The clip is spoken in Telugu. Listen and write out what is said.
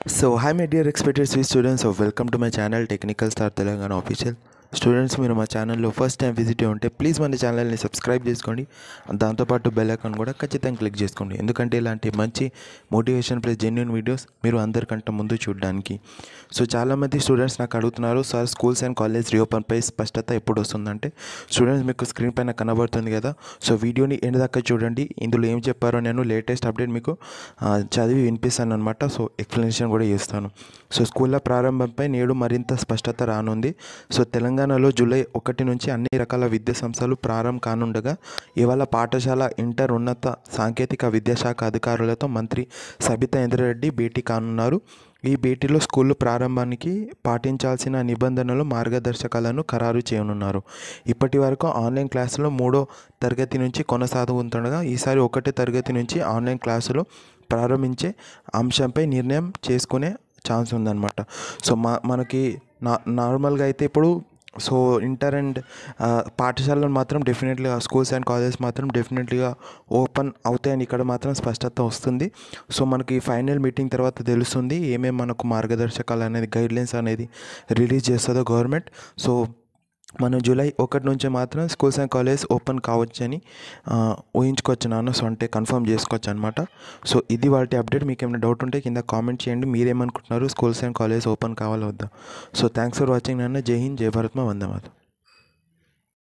so hi my dear expected స్వీ students welcome to my channel technical star Telangana official students మీరు మా ఛానల్లో ఫస్ట్ టైం విజిట్ అయి ఉంటే ప్లీజ్ మన ఛానల్ని సబ్స్క్రైబ్ చేసుకోండి దాంతోపాటు బెల్ ఐకాన్ కూడా ఖచ్చితంగా క్లిక్ చేసుకోండి ఎందుకంటే ఇలాంటి మంచి మోటివేషన్ ప్లస్ జెన్యున్ వీడియోస్ మీరు అందరికంటే ముందు చూడడానికి సో చాలామంది స్టూడెంట్స్ నాకు అడుగుతున్నారు సార్ స్కూల్స్ అండ్ కాలేజ్ రీఓపెన్పై స్పష్టత ఎప్పుడు వస్తుందంటే స్టూడెంట్స్ మీకు స్క్రీన్ పైన కనబడుతుంది కదా సో వీడియోని ఎండ్ దాకా చూడండి ఇందులో ఏం చెప్పారో నేను లేటెస్ట్ అప్డేట్ మీకు ఆ, చదివి వినిపిస్తాను అనమాట సో ఎక్స్ప్లెనేషన్ కూడా చేస్తాను సో స్కూళ్ళ ప్రారంభంపై నేడు మరింత స్పష్టత రానుంది సో తెలంగాణలో జూలై ఒకటి నుంచి అన్ని రకాల విద్యా సంస్థలు ప్రారంభం కానుండగా ఇవాళ పాఠశాల ఇంటర్ ఉన్నత సాంకేతిక విద్యాశాఖ అధికారులతో మంత్రి సబితా ఇంద్రారెడ్డి భేటీ కానున్నారు ఈ భేటీలో స్కూళ్ళు ప్రారంభానికి పాటించాల్సిన నిబంధనలు మార్గదర్శకాలను ఖరారు చేయనున్నారు ఇప్పటి వరకు ఆన్లైన్ క్లాసులో మూడో తరగతి నుంచి కొనసాగుతుండగా ఈసారి ఒకటో తరగతి నుంచి ఆన్లైన్ క్లాసులు ప్రారంభించే అంశంపై నిర్ణయం చేసుకునే ఛాన్స్ ఉందన్నమాట సో మా మనకి నా నార్మల్గా అయితే ఇప్పుడు సో ఇంటర్ అండ్ పాఠశాలలు మాత్రం డెఫినెట్లీగా స్కూల్స్ అండ్ కాలేజెస్ మాత్రం డెఫినెట్లీగా ఓపెన్ అవుతాయని ఇక్కడ మాత్రం స్పష్టత వస్తుంది సో మనకి ఫైనల్ మీటింగ్ తర్వాత తెలుస్తుంది ఏమేమి మనకు మార్గదర్శకాలు అనేది గైడ్లైన్స్ అనేది రిలీజ్ చేస్తుందో గవర్నమెంట్ సో మనం జూలై ఒకటి నుంచి మాత్రం స్కూల్స్ అండ్ కాలేజ్ ఓపెన్ కావచ్చని ఆ, ఊహించుకోవచ్చు నాన్న సో అంటే కన్ఫర్మ్ చేసుకోవచ్చు అనమాట సో ఇది వాటి అప్డేట్ మీకు ఏమైనా డౌట్ ఉంటే కింద కామెంట్ చేయండి మీరేమనుకుంటున్నారు స్కూల్స్ అండ్ కాలేజ్ ఓపెన్ కావాలా వద్దా సో థ్యాంక్స్ ఫర్ వాచింగ్ నాన్న జై హింద్ జై భారత్ మా వందే మాతరం